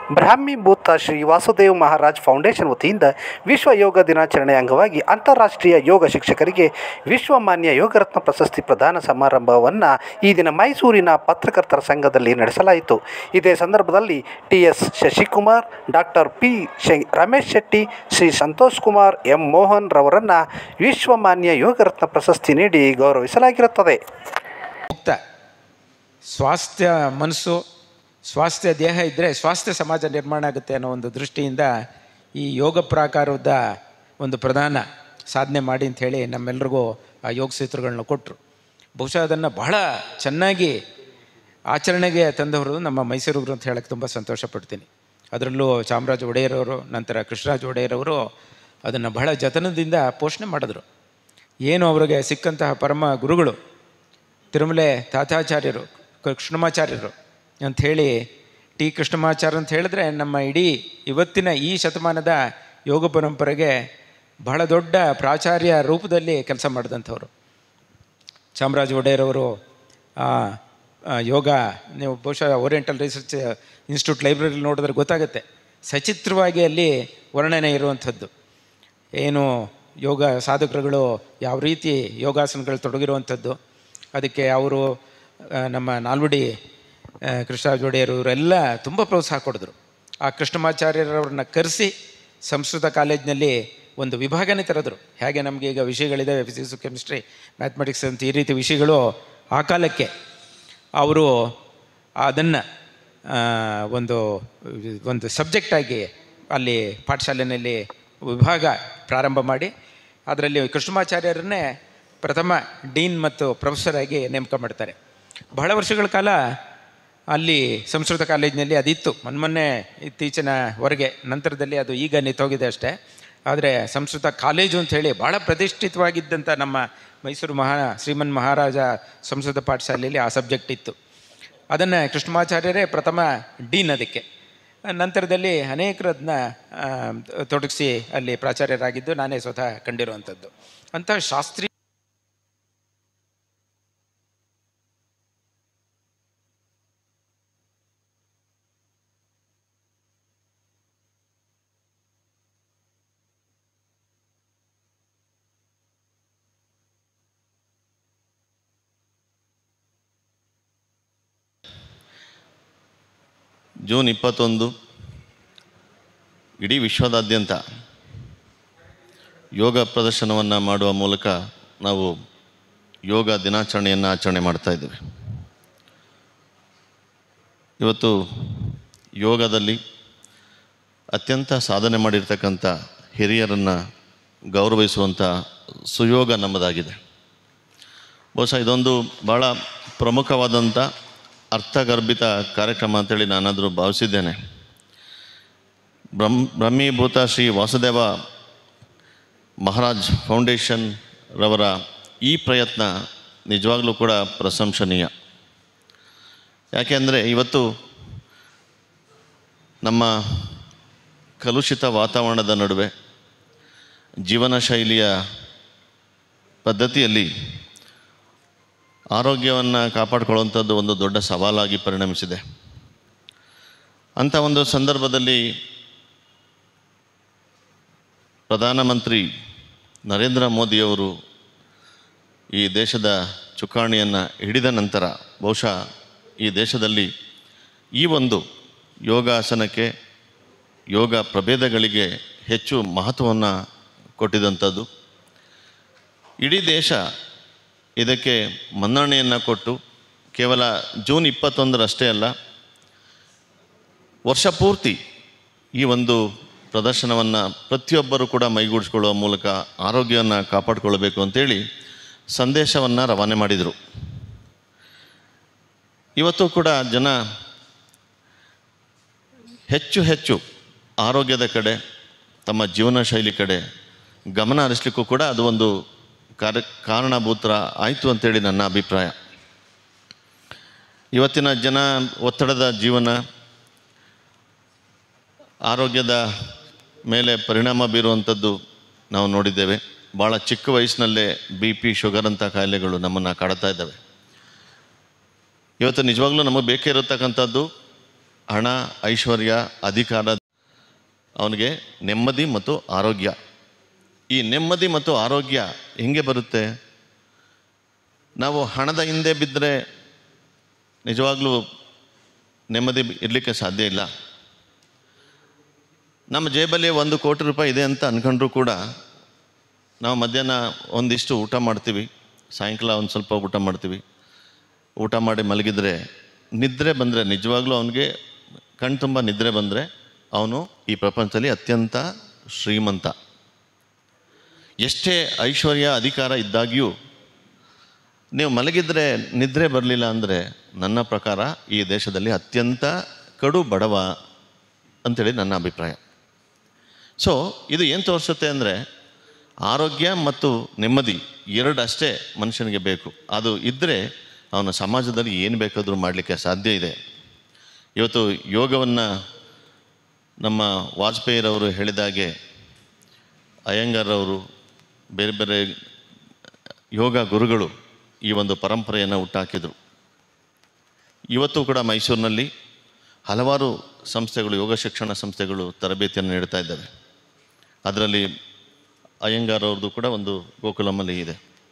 ಬ್ರಾಹ್ಮೀಭೂತ Shri Vasudev Maharaj foundation ವತಿಯಿಂದ ವಿಶ್ವ ಯೋಗ ದಿನಾಚರಣೆ ಅಂಗವಾಗಿ ಅಂತಾರಾಷ್ಟ್ರೀಯ ಯೋಗ ಶಿಕ್ಷಕರಿಗೆ ವಿಶ್ವಮಾನ್ಯ ಯೋಗರತ್ನ ಪ್ರಶಸ್ತಿ ಪ್ರದಾನ ಸಮಾರಂಭವನ್ನು ಈ ದಿನ ಮೈಸೂರಿನ ಪತ್ರಕರ್ತರ ಸಂಘದಲ್ಲಿ ನಡೆಸಲಾಯಿತು ಇದೇ ಸಂದರ್ಭದಲ್ಲಿ T S Shashikumar doctor P ಶೆ ರಮೇಶ್ ಶೆಟ್ಟಿ ಶ್ರೀ ಸಂತೋಷ್ ಕುಮಾರ್ ಎಂ ಮೋಹನ್ ರವರನ್ನು ವಿಶ್ವಮಾನ್ಯ ಯೋಗರತ್ನ ಪ್ರಶಸ್ತಿ ನೀಡಿ ಗೌರವಿಸಲಾಗಿರುತ್ತದೆ ಮುಕ್ತ ಸ್ವಾಸ್ಥ್ಯ ಮನಸ್ಸು ಸ್ವಾಸ್ಥ್ಯ ದೇಹ ಇದ್ದರೆ ಸ್ವಾಸ್ಥ್ಯ ಸಮಾಜ ನಿರ್ಮಾಣ ಆಗುತ್ತೆ ಅನ್ನೋ ಒಂದು ದೃಷ್ಟಿಯಿಂದ ಈ ಯೋಗ ಪ್ರಾಕಾರದ ಒಂದು ಪ್ರಧಾನ ಸಾಧನೆ ಮಾಡಿ ಅಂಥೇಳಿ ನಮ್ಮೆಲ್ರಿಗೂ ಆ ಯೋಗ ಸೂತ್ರಗಳನ್ನ ಕೊಟ್ಟರು ಬಹುಶಃ ಅದನ್ನು ಬಹಳ ಚೆನ್ನಾಗಿ ಆಚರಣೆಗೆ ತಂದವರು ನಮ್ಮ ಮೈಸೂರು ಅಂತ ಹೇಳಕ್ಕೆ ತುಂಬ ಸಂತೋಷ ಪಡ್ತೀನಿ ಅದರಲ್ಲೂ ಚಾಮರಾಜ ಒಡೆಯರವರು ನಂತರ ಕೃಷ್ಣರಾಜ ಒಡೆಯರವರು ಅದನ್ನು ಬಹಳ ಜತನದಿಂದ ಪೋಷಣೆ ಮಾಡಿದ್ರು ಏನು ಅವರಿಗೆ ಸಿಕ್ಕಂತಹ ಪರಮ ಗುರುಗಳು ತಿರುಮಲೆ ತಾತಾಚಾರ್ಯರು ಕೃಷ್ಣಮಾಚಾರ್ಯರು ಅಂಥೇಳಿ ಟಿ ಕೃಷ್ಣಮಾಚಾರ್ಯ ಅಂತ ಹೇಳಿದ್ರೆ ನಮ್ಮ ಇಡೀ ಇವತ್ತಿನ ಈ ಶತಮಾನದ ಯೋಗ ಪರಂಪರೆಗೆ ಬಹಳ ದೊಡ್ಡ ಪ್ರಾಚಾರ್ಯ ರೂಪದಲ್ಲಿ ಕೆಲಸ ಮಾಡಿದಂಥವ್ರು ಚಾಮರಾಜ ಒಡೆಯರವರು ಆ, ಆ, ಯೋಗ ನೀವು ಬಹುಶಃ ಓರಿಯೆಂಟಲ್ ರಿಸರ್ಚ್ ಇನ್ಸ್ಟಿಟ್ಯೂಟ್ ಲೈಬ್ರರಿಲಿ ನೋಡಿದ್ರೆ ಗೊತ್ತಾಗುತ್ತೆ ಸಚಿತ್ರವಾಗಿ ಅಲ್ಲಿ ವರ್ಣನೆ ಇರುವಂಥದ್ದು ಏನು ಯೋಗ ಸಾಧಕರುಗಳು ಯಾವ ರೀತಿ ಯೋಗಾಸನಗಳು ತೊಡಗಿರುವಂಥದ್ದು ಅದಕ್ಕೆ ಅವರು ಆ, ನಮ್ಮ ನಾಲ್ವಡಿ ಆ, ಕೃಷ್ಣರಾಜ ಒಡೆಯರು ಇವರೆಲ್ಲ ತುಂಬ ಪ್ರೋತ್ಸಾಹ ಕೊಡಿದ್ರು ಆ ಕೃಷ್ಣಮಾಚಾರ್ಯರವ್ರನ್ನ ಕರೆಸಿ ಸಂಸ್ಕೃತ ಕಾಲೇಜಿನಲ್ಲಿ ಒಂದು ವಿಭಾಗನೇ ತೆರೆದ್ರು ಹೇಗೆ ನಮಗೆ ಈಗ ವಿಷಯಗಳಿದ್ದಾವೆ ಫಿಸಿಕ್ಸು ಕೆಮಿಸ್ಟ್ರಿ ಮ್ಯಾಥಮೆಟಿಕ್ಸ್ ಅಂತ ಈ ರೀತಿ ವಿಷಯಗಳು ಆ ಕಾಲಕ್ಕೆ ಅವರು ಅದನ್ನು ಒಂದು ಒಂದು ಸಬ್ಜೆಕ್ಟಾಗಿ ಅಲ್ಲಿ ಪಾಠಶಾಲೆಯಲ್ಲಿ ವಿಭಾಗ ಪ್ರಾರಂಭ ಮಾಡಿ ಅದರಲ್ಲಿ ಕೃಷ್ಣಮಾಚಾರ್ಯರನ್ನೇ ಪ್ರಥಮ ಡೀನ್ ಮತ್ತು ಪ್ರೊಫೆಸರ್ ಆಗಿ ನೇಮಕ ಮಾಡ್ತಾರೆ ಬಹಳ ವರ್ಷಗಳ ಕಾಲ ಅಲ್ಲಿ ಸಂಸ್ಕೃತ ಕಾಲೇಜಿನಲ್ಲಿ ಅದಿತ್ತು ಮೊನ್ನೆ ಇತ್ತೀಚಿನ ಹೊರಗೆ ನಂತರದಲ್ಲಿ ಅದು ಈಗ ನಿಂತೋಗಿದೆ ಅಷ್ಟೇ ಆದರೆ ಸಂಸ್ಕೃತ ಕಾಲೇಜು ಅಂಥೇಳಿ ಭಾಳ ಪ್ರತಿಷ್ಠಿತವಾಗಿದ್ದಂಥ ನಮ್ಮ ಮೈಸೂರು ಮಹಾ ಶ್ರೀಮನ್ ಮಹಾರಾಜ ಸಂಸ್ಕೃತ ಪಾಠಶಾಲೆಯಲ್ಲಿ ಆ ಸಬ್ಜೆಕ್ಟ್ ಇತ್ತು ಅದನ್ನು ಕೃಷ್ಣಮಾಚಾರ್ಯರೇ ಪ್ರಥಮ ಡೀನ್ ಅದಕ್ಕೆ ನಂತರದಲ್ಲಿ ಅನೇಕರದನ್ನ ತೊಡಗಿಸಿ ಅಲ್ಲಿ ಪ್ರಾಚಾರ್ಯರಾಗಿದ್ದು ನಾನೇ ಸ್ವತಃ ಕಂಡಿರುವಂಥದ್ದು ಅಂಥ ಶಾಸ್ತ್ರೀಯ ಜೂನ್ ಇಪ್ಪತ್ತೊಂದು ಇಡೀ ವಿಶ್ವದಾದ್ಯಂತ ಯೋಗ ಪ್ರದರ್ಶನವನ್ನು ಮಾಡುವ ಮೂಲಕ ನಾವು ಯೋಗ ದಿನಾಚರಣೆಯನ್ನು ಆಚರಣೆ ಮಾಡ್ತಾ ಇದ್ದೇವೆ ಇವತ್ತು ಯೋಗದಲ್ಲಿ ಅತ್ಯಂತ ಸಾಧನೆ ಮಾಡಿರ್ತಕ್ಕಂಥ ಹಿರಿಯರನ್ನು ಗೌರವಿಸುವಂಥ ಸುಯೋಗ ನಮ್ಮದಾಗಿದೆ ಬಹುಶಃ ಇದೊಂದು ಭಾಳ ಪ್ರಮುಖವಾದಂಥ ಅರ್ಥಗರ್ಭಿತ ಕಾರ್ಯಕ್ರಮ ಅಂತೇಳಿ ನಾನಾದರೂ ಭಾವಿಸಿದ್ದೇನೆ ಬ್ರಹ್ಮ ಬ್ರಹ್ಮೀಭೂತ ಶ್ರೀ ವಾಸುದೇವ ಮಹಾರಾಜ್ ಫೌಂಡೇಶನ್ ರವರ ಈ ಪ್ರಯತ್ನ ನಿಜವಾಗಲೂ ಕೂಡ ಪ್ರಶಂಸನೀಯ ಯಾಕೆಂದರೆ ಇವತ್ತು ನಮ್ಮ ಕಲುಷಿತ ವಾತಾವರಣದ ನಡುವೆ ಜೀವನ ಶೈಲಿಯ ಪದ್ಧತಿಯಲ್ಲಿ ಆರೋಗ್ಯವನ್ನು ಕಾಪಾಡಿಕೊಳ್ಳುವಂಥದ್ದು ಒಂದು ದೊಡ್ಡ ಸವಾಲಾಗಿ ಪರಿಣಮಿಸಿದೆ ಅಂಥ ಒಂದು ಸಂದರ್ಭದಲ್ಲಿ ಪ್ರಧಾನಮಂತ್ರಿ ನರೇಂದ್ರ ಮೋದಿಯವರು ಈ ದೇಶದ ಚುಕ್ಕಾಣಿಯನ್ನು ಹಿಡಿದ ನಂತರ ಬಹುಶಃ ಈ ದೇಶದಲ್ಲಿ ಈ ಒಂದು ಯೋಗಾಸನಕ್ಕೆ ಯೋಗ ಪ್ರಭೇದಗಳಿಗೆ ಹೆಚ್ಚು ಮಹತ್ವವನ್ನು ಕೊಟ್ಟಿದಂಥದ್ದು ಇಡೀ ದೇಶ ಇದಕ್ಕೆ ಮನ್ನಣೆಯನ್ನು ಕೊಟ್ಟು ಕೇವಲ ಜೂನ್ ಇಪ್ಪತ್ತೊಂದರಷ್ಟೇ ಅಲ್ಲ ವರ್ಷ ಪೂರ್ತಿ ಈ ಒಂದು ಪ್ರದರ್ಶನವನ್ನು ಪ್ರತಿಯೊಬ್ಬರು ಕೂಡ ಮೈಗೂಡಿಸ್ಕೊಳ್ಳುವ ಮೂಲಕ ಆರೋಗ್ಯವನ್ನು ಕಾಪಾಡಿಕೊಳ್ಬೇಕು ಅಂತೇಳಿ ಸಂದೇಶವನ್ನು ರವಾನೆ ಮಾಡಿದರು ಇವತ್ತು ಕೂಡ ಜನ ಹೆಚ್ಚು ಹೆಚ್ಚು ಆರೋಗ್ಯದ ಕಡೆ ತಮ್ಮ ಜೀವನ ಶೈಲಿ ಕಡೆ ಗಮನ ಹರಿಸ್ಲಿಕ್ಕೂ ಕೂಡ ಅದು ಒಂದು ಕಾರ್ಯ ಕಾರಣಭೂತರ ಆಯಿತು ಅಂತೇಳಿ ನನ್ನ ಅಭಿಪ್ರಾಯ ಇವತ್ತಿನ ಜನ ಒತ್ತಡದ ಜೀವನ ಆರೋಗ್ಯದ ಮೇಲೆ ಪರಿಣಾಮ ಬೀರುವಂಥದ್ದು ನಾವು ನೋಡಿದ್ದೇವೆ ಭಾಳ ಚಿಕ್ಕ ವಯಸ್ಸಿನಲ್ಲೇ ಬಿ ಪಿ ಶುಗರ್ ಅಂಥ ಕಾಯಿಲೆಗಳು ನಮ್ಮನ್ನು ಕಾಡ್ತಾ ಇದ್ದಾವೆ ಇವತ್ತು ನಿಜವಾಗ್ಲೂ ನಮಗೆ ಬೇಕೇ ಇರತಕ್ಕಂಥದ್ದು ಹಣ ಐಶ್ವರ್ಯ ಅಧಿಕಾರ ಅವನಿಗೆ ನೆಮ್ಮದಿ ಮತ್ತು ಆರೋಗ್ಯ ಈ ನೆಮ್ಮದಿ ಮತ್ತು ಆರೋಗ್ಯ ಹೆಂಗೆ ಬರುತ್ತೆ ನಾವು ಹಣದ ಹಿಂದೆ ಬಿದ್ದರೆ ನಿಜವಾಗ್ಲೂ ನೆಮ್ಮದಿ ಇರಲಿಕ್ಕೆ ಸಾಧ್ಯ ಇಲ್ಲ ನಮ್ಮ ಜೇಬಲ್ಲಿ ಒಂದು ಕೋಟಿ ರೂಪಾಯಿ ಇದೆ ಅಂತ ಅಂದ್ಕೊಂಡ್ರೂ ಕೂಡ ನಾವು ಮಧ್ಯಾಹ್ನ ಒಂದಿಷ್ಟು ಊಟ ಮಾಡ್ತೀವಿ ಸಾಯಂಕಾಲ ಒಂದು ಸ್ವಲ್ಪ ಊಟ ಮಾಡ್ತೀವಿ ಊಟ ಮಾಡಿ ಮಲಗಿದರೆ ನಿದ್ರೆ ಬಂದರೆ ನಿಜವಾಗ್ಲೂ ಅವನಿಗೆ ಕಣ್ ತುಂಬ ನಿದ್ರೆ ಬಂದರೆ ಅವನು ಈ ಪ್ರಪಂಚದಲ್ಲಿ ಅತ್ಯಂತ ಶ್ರೀಮಂತ ಎಷ್ಟೇ ಐಶ್ವರ್ಯ ಅಧಿಕಾರ ಇದ್ದಾಗ್ಯೂ ನೀವು ಮಲಗಿದ್ರೆ ನಿದ್ರೆ ಬರಲಿಲ್ಲ ಅಂದರೆ ನನ್ನ ಪ್ರಕಾರ ಈ ದೇಶದಲ್ಲಿ ಅತ್ಯಂತ ಕಡು ಬಡವ ಅಂತೇಳಿ ನನ್ನ ಅಭಿಪ್ರಾಯ ಸೊ ಇದು ಏನು ತೋರಿಸುತ್ತೆ ಅಂದರೆ ಆರೋಗ್ಯ ಮತ್ತು ನೆಮ್ಮದಿ ಎರಡು ಅಷ್ಟೇ ಮನುಷ್ಯನಿಗೆ ಬೇಕು ಅದು ಇದ್ದರೆ ಅವನ ಸಮಾಜದಲ್ಲಿ ಏನು ಬೇಕಾದರೂ ಮಾಡಲಿಕ್ಕೆ ಸಾಧ್ಯ ಇದೆ ಇವತ್ತು ಯೋಗವನ್ನು ನಮ್ಮ ವಾಜಪೇಯಿರವರು ಹೇಳಿದಾಗೆ ಅಯ್ಯಂಗಾರವರು ಬೇರೆ ಬೇರೆ ಯೋಗ ಗುರುಗಳು ಈ ಒಂದು ಪರಂಪರೆಯನ್ನು ಹುಟ್ಟಾಕಿದರು ಇವತ್ತು ಕೂಡ ಮೈಸೂರಿನಲ್ಲಿ ಹಲವಾರು ಸಂಸ್ಥೆಗಳು ಯೋಗ ಶಿಕ್ಷಣ ಸಂಸ್ಥೆಗಳು ತರಬೇತಿಯನ್ನು ನೀಡ್ತಾ ಇದ್ದಾವೆ ಅದರಲ್ಲಿ ಅಯ್ಯಂಗಾರ್ ಅವ್ರದ್ದು ಕೂಡ ಒಂದು ಗೋಕುಲಮಲ್ಲಿ ಇದೆ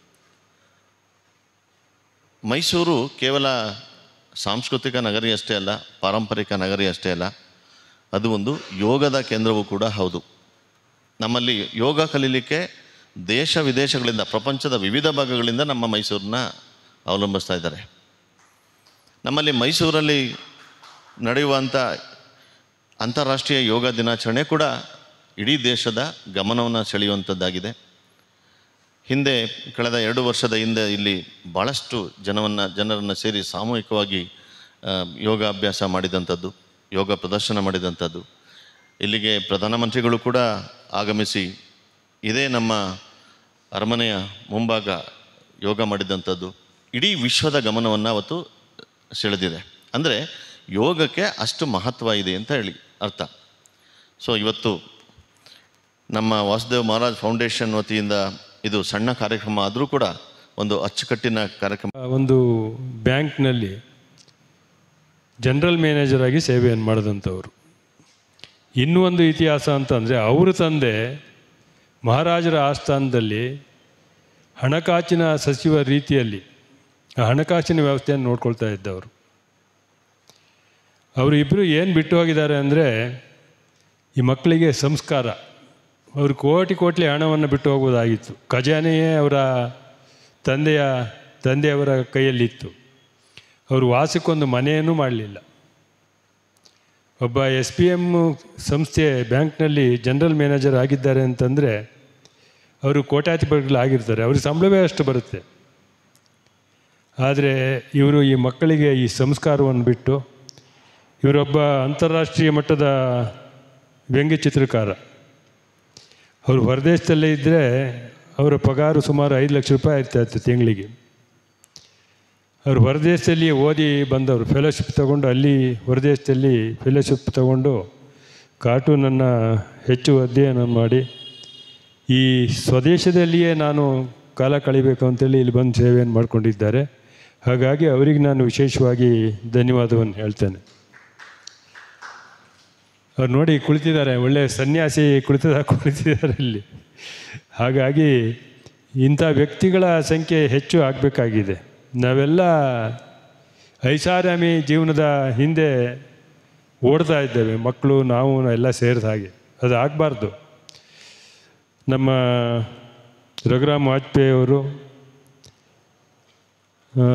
ಮೈಸೂರು ಕೇವಲ ಸಾಂಸ್ಕೃತಿಕ ನಗರಿ ಅಷ್ಟೇ ಅಲ್ಲ ಪಾರಂಪರಿಕ ನಗರಿ ಅಷ್ಟೇ ಅಲ್ಲ ಅದು ಒಂದು ಯೋಗದ ಕೇಂದ್ರವೂ ಕೂಡ ಹೌದು ನಮ್ಮಲ್ಲಿ ಯೋಗ ಕಲೀಲಿಕ್ಕೆ ದೇಶ ವಿದೇಶಗಳಿಂದ ಪ್ರಪಂಚದ ವಿವಿಧ ಭಾಗಗಳಿಂದ ನಮ್ಮ ಮೈಸೂರನ್ನ ಅವಲಂಬಿಸ್ತಾ ಇದ್ದಾರೆ ನಮ್ಮಲ್ಲಿ ಮೈಸೂರಲ್ಲಿ ನಡೆಯುವಂಥ ಅಂತಾರಾಷ್ಟ್ರೀಯ ಯೋಗ ದಿನಾಚರಣೆ ಕೂಡ ಇಡೀ ದೇಶದ ಗಮನವನ್ನು ಸೆಳೆಯುವಂಥದ್ದಾಗಿದೆ ಹಿಂದೆ ಕಳೆದ ಎರಡು ವರ್ಷದ ಹಿಂದೆ ಇಲ್ಲಿ ಭಾಳಷ್ಟು ಜನವನ್ನು ಜನರನ್ನು ಸೇರಿ ಸಾಮೂಹಿಕವಾಗಿ ಆ, ಯೋಗಾಭ್ಯಾಸ ಮಾಡಿದಂಥದ್ದು ಯೋಗ ಪ್ರದರ್ಶನ ಮಾಡಿದಂಥದ್ದು ಇಲ್ಲಿಗೆ ಪ್ರಧಾನಮಂತ್ರಿಗಳು ಕೂಡ ಆಗಮಿಸಿ ಇದೇ ನಮ್ಮ ಅರಮನೆಯ ಮುಂಭಾಗ ಯೋಗ ಮಾಡಿದಂಥದ್ದು ಇಡೀ ವಿಶ್ವದ ಗಮನವನ್ನು ಅವತ್ತು ಸೆಳೆದಿದೆ ಅಂದರೆ ಯೋಗಕ್ಕೆ ಅಷ್ಟು ಮಹತ್ವ ಇದೆ ಅಂತ ಹೇಳಿ ಅರ್ಥ ಸೊ ಇವತ್ತು ನಮ್ಮ ವಾಸುದೇವ್ ಮಹಾರಾಜ್ ಫೌಂಡೇಶನ್ ವತಿಯಿಂದ ಇದು ಸಣ್ಣ ಕಾರ್ಯಕ್ರಮ ಆದರೂ ಕೂಡ ಒಂದು ಅಚ್ಚುಕಟ್ಟಿನ ಕಾರ್ಯಕ್ರಮ ಒಂದು ಬ್ಯಾಂಕ್ನಲ್ಲಿ ಜನರಲ್ ಮ್ಯಾನೇಜರ್ ಆಗಿ ಸೇವೆಯನ್ನು ಮಾಡಿದಂಥವ್ರು ಇನ್ನೂ ಒಂದು ಇತಿಹಾಸ ಅಂತಂದರೆ ಅವ್ರ ತಂದೆ ಮಹಾರಾಜರ ಆಸ್ಥಾನದಲ್ಲಿ ಹಣಕಾಸಿನ ಸಚಿವ ರೀತಿಯಲ್ಲಿ ಆ ಹಣಕಾಸಿನ ವ್ಯವಸ್ಥೆಯನ್ನು ನೋಡ್ಕೊಳ್ತಾ ಇದ್ದವರು ಅವರು ಇಬ್ಬರು ಏನು ಬಿಟ್ಟು ಹೋಗಿದ್ದಾರೆ ಅಂದರೆ ಈ ಮಕ್ಕಳಿಗೆ ಸಂಸ್ಕಾರ ಅವರು ಕೋಟಿ ಕೋಟಿ ಹಣವನ್ನು ಬಿಟ್ಟು ಹೋಗೋದಾಗಿತ್ತು ಖಜಾನೆಯೇ ಅವರ ತಂದೆಯ ತಂದೆಯವರ ಕೈಯಲ್ಲಿತ್ತು ಅವರು ವಾಸಕ್ಕೊಂದು ಮನೆಯನ್ನು ಮಾಡಲಿಲ್ಲ ಒಬ್ಬ ಎಸ್ ಪಿ ಎಮ್ ಸಂಸ್ಥೆ ಬ್ಯಾಂಕ್ನಲ್ಲಿ ಜನರಲ್ ಮ್ಯಾನೇಜರ್ ಆಗಿದ್ದಾರೆ ಅಂತಂದರೆ ಅವರು ಕೋಟ್ಯಾಧಿಪತಿಗಳಾಗಿರ್ತಾರೆ ಅವ್ರಿಗೆ ಸಂಬಳವೇ ಅಷ್ಟು ಬರುತ್ತೆ ಆದರೆ ಇವರು ಈ ಮಕ್ಕಳಿಗೆ ಈ ಸಂಸ್ಕಾರವನ್ನು ಬಿಟ್ಟು ಇವರೊಬ್ಬ ಅಂತಾರಾಷ್ಟ್ರೀಯ ಮಟ್ಟದ ವ್ಯಂಗ್ಯ ಚಿತ್ರಕಾರ ಅವರು ಹೊರದೇಶದಲ್ಲೇ ಇದ್ದರೆ ಅವರ ಪಗಾರು ಸುಮಾರು ಐದು ಲಕ್ಷ ರೂಪಾಯಿ ಇರ್ತಾ ಇತ್ತು ತಿಂಗಳಿಗೆ ಅವರು ಹೊರದೇಶದಲ್ಲಿ ಓದಿ ಬಂದವರು ಫೆಲೋಶಿಪ್ ತಗೊಂಡು ಅಲ್ಲಿ ಹೊರದೇಶದಲ್ಲಿ ಫೆಲೋಶಿಪ್ ತಗೊಂಡು ಕಾರ್ಟೂನನ್ನು ಹೆಚ್ಚು ಅಧ್ಯಯನ ಮಾಡಿ ಈ ಸ್ವದೇಶದಲ್ಲಿಯೇ ನಾನು ಕಾಲ ಕಳಿಬೇಕು ಅಂತೇಳಿ ಇಲ್ಲಿ ಬಂದು ಸೇವೆಯನ್ನು ಮಾಡಿಕೊಂಡಿದ್ದಾರೆ ಹಾಗಾಗಿ ಅವರಿಗೆ ನಾನು ವಿಶೇಷವಾಗಿ ಧನ್ಯವಾದವನ್ನು ಹೇಳ್ತೇನೆ ಅವ್ರು ನೋಡಿ ಕುಳಿತಿದ್ದಾರೆ ಒಳ್ಳೆ ಸನ್ಯಾಸಿ ಕುಳಿತದ ಕುಳಿತಿದ್ದಾರೆ ಇಲ್ಲಿ ಹಾಗಾಗಿ ಇಂಥ ವ್ಯಕ್ತಿಗಳ ಸಂಖ್ಯೆ ಹೆಚ್ಚು ಆಗಬೇಕಾಗಿದೆ ನಾವೆಲ್ಲ ಐಷಾರಾಮಿ ಜೀವನದ ಹಿಂದೆ ಓಡ್ತಾ ಇದ್ದೇವೆ ಮಕ್ಕಳು ನಾವು ಎಲ್ಲ ಸೇರಿದ ಹಾಗೆ ಅದು ಆಗಬಾರ್ದು ನಮ್ಮ ರಘುರಾಮ್ ವಾಜಪೇಯಿ ಅವರು ಆ,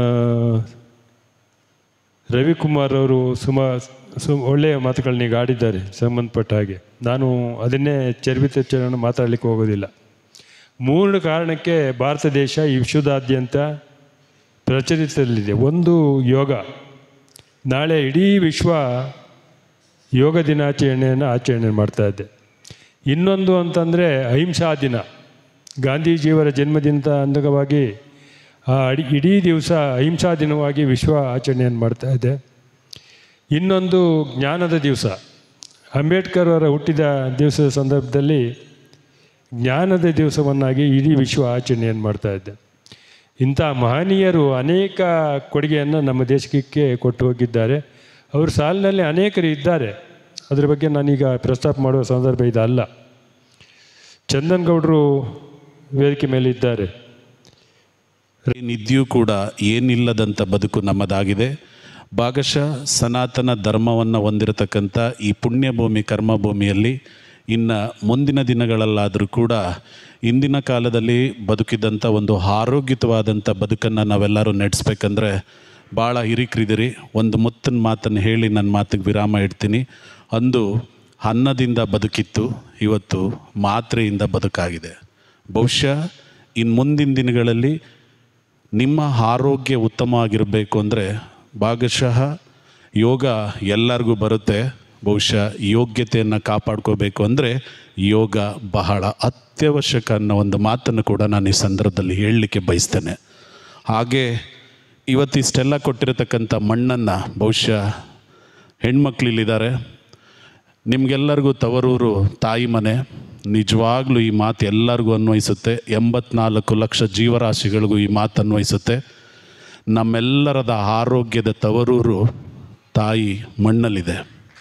ರವಿಕುಮಾರ್ ಅವರು ಸುಮಾ ಸು ಒಳ್ಳೆಯ ಮಾತುಗಳನ್ನ ಈಗ ಆಡಿದ್ದಾರೆ ಸಂಬಂಧಪಟ್ಟ ಹಾಗೆ ನಾನು ಅದನ್ನೇ ಚರ್ಬಿತ ಮಾತಾಡಲಿಕ್ಕೆ ಹೋಗೋದಿಲ್ಲ ಮೂರು ಕಾರಣಕ್ಕೆ ಭಾರತ ದೇಶ ಈ ವಿಶ್ವದಾದ್ಯಂತ ಪ್ರಚಲಿತದಲ್ಲಿದೆ ಒಂದು ಯೋಗ ನಾಳೆ ಇಡೀ ವಿಶ್ವ ಯೋಗ ದಿನಾಚರಣೆಯನ್ನು ಆಚರಣೆ ಮಾಡ್ತಾ ಇದೆ ಇನ್ನೊಂದು ಅಂತಂದರೆ ಅಹಿಂಸಾ ದಿನ ಗಾಂಧೀಜಿಯವರ ಜನ್ಮದಿನದ ಅಂಗವಾಗಿ ಆ ಅಡಿ ಇಡೀ ದಿವಸ ಅಹಿಂಸಾ ದಿನವಾಗಿ ವಿಶ್ವ ಆಚರಣೆಯನ್ನು ಮಾಡ್ತಾ ಇದೆ ಇನ್ನೊಂದು ಜ್ಞಾನದ ದಿವಸ ಅಂಬೇಡ್ಕರ್ ಅವರ ಹುಟ್ಟಿದ ದಿವಸದ ಸಂದರ್ಭದಲ್ಲಿ ಜ್ಞಾನದ ದಿವಸವನ್ನಾಗಿ ಇಡೀ ವಿಶ್ವ ಆಚರಣೆಯನ್ನು ಮಾಡ್ತಾ ಇದೆ ಇಂಥ ಮಹನೀಯರು ಅನೇಕ ಕೊಡುಗೆಯನ್ನು ನಮ್ಮ ದೇಶಕ್ಕೆ ಕೊಟ್ಟು ಹೋಗಿದ್ದಾರೆ ಅವ್ರ ಸಾಲಿನಲ್ಲಿ ಅನೇಕರು ಇದ್ದಾರೆ ಅದ್ರ ಬಗ್ಗೆ ನಾನೀಗ ಪ್ರಸ್ತಾಪ ಮಾಡುವ ಸಂದರ್ಭ ಇದಲ್ಲ ಚಂದನ್ ಗೌಡರು ವೇದಿಕೆ ಮೇಲೆ ಇದ್ದಾರೆ ಏನಿದ್ಯೂ ಕೂಡ ಏನಿಲ್ಲದಂಥ ಬದುಕು ನಮ್ಮದಾಗಿದೆ ಭಾಗಶಃ ಸನಾತನ ಧರ್ಮವನ್ನು ಹೊಂದಿರತಕ್ಕಂಥ ಈ ಪುಣ್ಯಭೂಮಿ ಕರ್ಮಭೂಮಿಯಲ್ಲಿ ಇನ್ನು ಮುಂದಿನ ದಿನಗಳಲ್ಲಾದರೂ ಕೂಡ ಇಂದಿನ ಕಾಲದಲ್ಲಿ ಬದುಕಿದಂಥ ಒಂದು ಆರೋಗ್ಯಯುತವಾದಂಥ ಬದುಕನ್ನು ನಾವೆಲ್ಲರೂ ನಡೆಸ್ಬೇಕಂದ್ರೆ ಭಾಳ ಹಿರಿಕರಿದಿರಿ ಒಂದು ಮುತ್ತಿನ ಮಾತನ್ನು ಹೇಳಿ ನನ್ನ ಮಾತಿಗೆ ವಿರಾಮ ಇಡ್ತೀನಿ ಅಂದು ಅನ್ನದಿಂದ ಬದುಕಿತ್ತು ಇವತ್ತು ಮಾತ್ರೆಯಿಂದ ಬದುಕಾಗಿದೆ ಬಹುಶಃ ಇನ್ನು ಮುಂದಿನ ದಿನಗಳಲ್ಲಿ ನಿಮ್ಮ ಆರೋಗ್ಯ ಉತ್ತಮವಾಗಿರಬೇಕು ಅಂದರೆ ಭಾಗಶಃ ಯೋಗ ಎಲ್ಲರಿಗೂ ಬರುತ್ತೆ ಬಹುಶಃ ಯೋಗ್ಯತೆಯನ್ನು ಕಾಪಾಡ್ಕೋಬೇಕು ಅಂದರೆ ಯೋಗ ಬಹಳ ಅತ್ಯವಶ್ಯಕ ಅನ್ನೋ ಒಂದು ಮಾತನ್ನು ಕೂಡ ನಾನು ಈ ಸಂದರ್ಭದಲ್ಲಿ ಹೇಳಲಿಕ್ಕೆ ಬಯಸ್ತೇನೆ ಹಾಗೆ ಇವತ್ತಿಷ್ಟೆಲ್ಲ ಕೊಟ್ಟಿರತಕ್ಕಂಥ ಮಣ್ಣನ್ನು ಬಹುಶಃ ಹೆಣ್ಮಕ್ಳಿಲ್ಲಿದ್ದಾರೆ ನಿಮಗೆಲ್ಲರಿಗೂ ತವರೂರು ತಾಯಿ ಮನೆ ನಿಜವಾಗ್ಲೂ ಈ ಮಾತು ಎಲ್ಲರಿಗೂ ಅನ್ವಯಿಸುತ್ತೆ ಎಂಬತ್ನಾಲ್ಕು ಲಕ್ಷ ಜೀವರಾಶಿಗಳಿಗೂ ಈ ಮಾತು ಅನ್ವಯಿಸುತ್ತೆ ನಮ್ಮೆಲ್ಲರದ ಆರೋಗ್ಯದ ತವರೂರು ತಾಯಿ ಮಣ್ಣಲ್ಲಿದೆ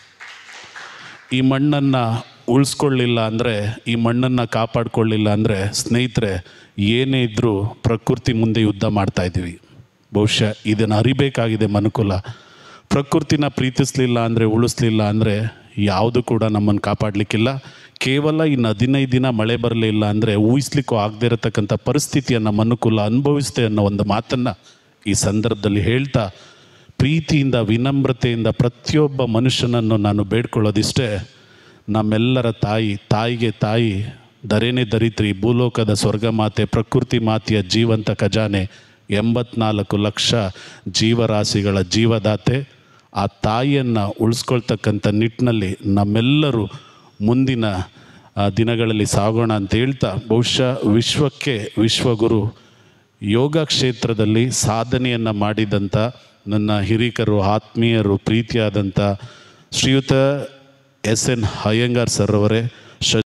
ಈ ಮಣ್ಣನ್ನು ಉಳಿಸ್ಕೊಳ್ಳಿಲ್ಲ ಅಂದರೆ ಈ ಮಣ್ಣನ್ನು ಕಾಪಾಡ್ಕೊಳ್ಳಿಲ್ಲ ಅಂದರೆ ಸ್ನೇಹಿತರೆ ಏನೇ ಇದ್ದರೂ ಪ್ರಕೃತಿ ಮುಂದೆ ಯುದ್ಧ ಮಾಡ್ತಾ ಇದ್ದೀವಿ ಬಹುಶಃ ಇದನ್ನು ಅರಿಬೇಕಾಗಿದೆ ಮನುಕುಲ ಪ್ರಕೃತಿನ ಪ್ರೀತಿಸಲಿಲ್ಲ ಅಂದರೆ ಉಳಿಸ್ಲಿಲ್ಲ ಅಂದರೆ ಯಾವುದು ಕೂಡ ನಮ್ಮನ್ನು ಕಾಪಾಡಲಿಕ್ಕಿಲ್ಲ ಕೇವಲ ಇನ್ನು ಹದಿನೈದು ದಿನ ಮಳೆ ಬರಲಿಲ್ಲ ಅಂದರೆ ಊಹಿಸ್ಲಿಕ್ಕೂ ಆಗದೇ ಇರತಕ್ಕಂಥ ಪರಿಸ್ಥಿತಿಯನ್ನು ಮನುಕುಲ ಅನುಭವಿಸುತ್ತೆ ಅನ್ನೋ ಒಂದು ಮಾತನ್ನು ಈ ಸಂದರ್ಭದಲ್ಲಿ ಹೇಳ್ತಾ ಪ್ರೀತಿಯಿಂದ ವಿನಮ್ರತೆಯಿಂದ ಪ್ರತಿಯೊಬ್ಬ ಮನುಷ್ಯನನ್ನು ನಾನು ಬೇಡ್ಕೊಳ್ಳೋದಿಷ್ಟೇ ನಮ್ಮೆಲ್ಲರ ತಾಯಿ ತಾಯಿಗೆ ತಾಯಿ ದರೇನೆ ದರಿತ್ರಿ ಭೂಲೋಕದ ಸ್ವರ್ಗ ಮಾತೆ ಪ್ರಕೃತಿ ಮಾತೆಯ ಜೀವಂತ ಖಜಾನೆ ಎಂಬತ್ನಾಲ್ಕು ಲಕ್ಷ ಜೀವರಾಶಿಗಳ ಜೀವದಾತೆ ಆ ತಾಯಿಯನ್ನು ಉಳಿಸ್ಕೊಳ್ತಕ್ಕಂಥ ನಿಟ್ಟಿನಲ್ಲಿ ನಮ್ಮೆಲ್ಲರೂ ಮುಂದಿನ ಆ, ದಿನಗಳಲ್ಲಿ ಸಾಗೋಣ ಅಂತ ಹೇಳ್ತಾ ಬಹುಶಃ ವಿಶ್ವಕ್ಕೆ ವಿಶ್ವಗುರು ಯೋಗ ಕ್ಷೇತ್ರದಲ್ಲಿ ಸಾಧನೆಯನ್ನು ಮಾಡಿದಂಥ ನನ್ನ ಹಿರಿಕರು ಆತ್ಮೀಯರು ಪ್ರೀತಿಯಾದಂಥ ಶ್ರೀಯುತ ಎಸ್ ಎನ್ ಅಯ್ಯಂಗಾರ್ ಸರ್ ಅವರೇ